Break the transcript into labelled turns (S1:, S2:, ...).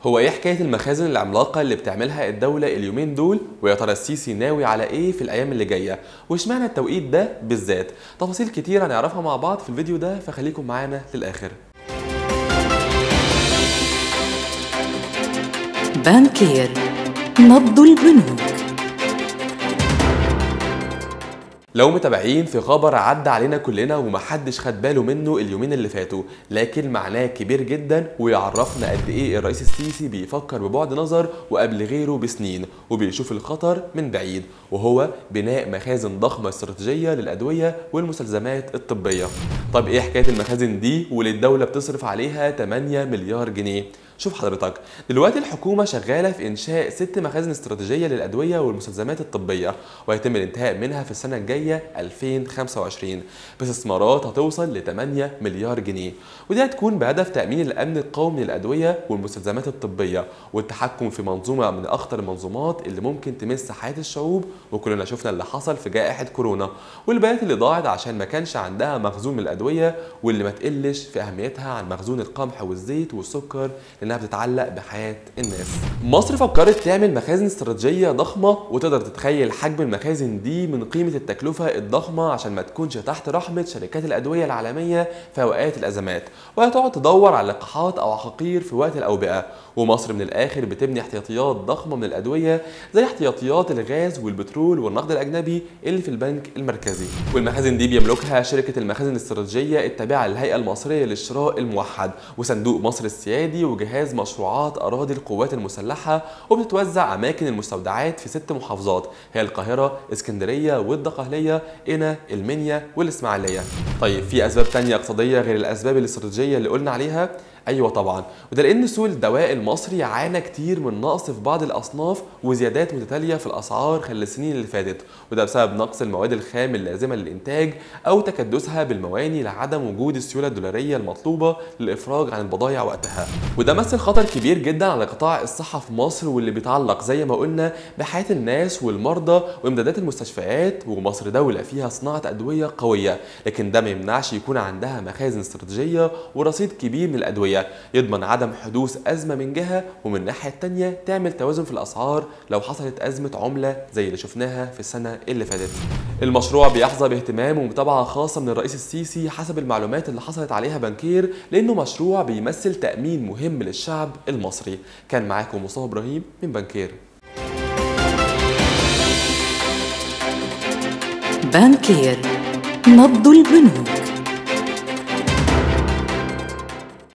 S1: هو ايه حكايه المخازن العملاقه اللي بتعملها الدوله اليومين دول ويا ترى السيسي ناوي على ايه في الايام اللي جايه واشمعنى التوقيت ده بالذات تفاصيل كتير هنعرفها مع بعض في الفيديو ده فخليكم معانا للاخر
S2: بانكير نبض البنوك
S1: لو متابعين في خبر عدى علينا كلنا ومحدش خد باله منه اليومين اللي فاتوا لكن معناه كبير جدا ويعرفنا قد ايه الرئيس السيسي بيفكر ببعد نظر وقبل غيره بسنين وبيشوف الخطر من بعيد وهو بناء مخازن ضخمه استراتيجيه للادويه والمستلزمات الطبيه طب ايه حكايه المخازن دي واللي الدوله بتصرف عليها 8 مليار جنيه شوف حضرتك دلوقتي الحكومة شغالة في إنشاء ست مخازن استراتيجية للأدوية والمستلزمات الطبية وهيتم الانتهاء منها في السنة الجاية 2025 باستثمارات هتوصل ل 8 مليار جنيه ودي هتكون بهدف تأمين الأمن القومي للأدوية والمستلزمات الطبية والتحكم في منظومة من أخطر المنظومات اللي ممكن تمس حياة الشعوب وكلنا شفنا اللي حصل في جائحة كورونا والبيانات اللي ضاعت عشان ما كانش عندها مخزون من الأدوية واللي ما تقلش في أهميتها عن مخزون القمح والزيت والسكر لانها بتتعلق بحياه الناس. مصر فكرت تعمل مخازن استراتيجيه ضخمه وتقدر تتخيل حجم المخازن دي من قيمه التكلفه الضخمه عشان ما تكونش تحت رحمه شركات الادويه العالميه في اوقات الازمات وهتقعد تدور على لقاحات او عقاقير في وقت الاوبئه ومصر من الاخر بتبني احتياطيات ضخمه من الادويه زي احتياطيات الغاز والبترول والنقد الاجنبي اللي في البنك المركزي والمخازن دي بيملكها شركه المخازن الاستراتيجيه التابعه للهيئه المصريه للشراء الموحد وصندوق مصر السيادي وجهاز مشروعات اراضي القوات المسلحه وبتتوزع اماكن المستودعات في ست محافظات هي القاهره اسكندريه والدقهليه قنا المنيا والاسماعيليه طيب في اسباب تانية اقتصاديه غير الاسباب الاستراتيجيه اللي قلنا عليها ايوه طبعا وده لان سوق الدواء المصري عانى كتير من نقص في بعض الاصناف وزيادات متتاليه في الاسعار خلال السنين اللي فاتت وده بسبب نقص المواد الخام اللازمه للانتاج او تكدسها بالمواني لعدم وجود السيوله الدولاريه المطلوبه للافراج عن البضائع وقتها وده مثل خطر كبير جدا على قطاع الصحه في مصر واللي بيتعلق زي ما قلنا بحياه الناس والمرضى وامدادات المستشفيات ومصر دوله فيها صناعه ادويه قويه لكن ده ما يمنعش يكون عندها مخازن استراتيجيه ورصيد كبير من الادويه يضمن عدم حدوث أزمة من جهة ومن الناحية التانية تعمل توازن في الأسعار لو حصلت أزمة عملة زي اللي شفناها في السنة اللي فاتت المشروع بيحظى باهتمام ومتابعة خاصة من الرئيس السيسي حسب المعلومات اللي حصلت عليها بنكير لأنه مشروع بيمثل تأمين مهم للشعب المصري كان معاكم مصطفى إبراهيم من بنكير
S2: بانكير نبض البنوك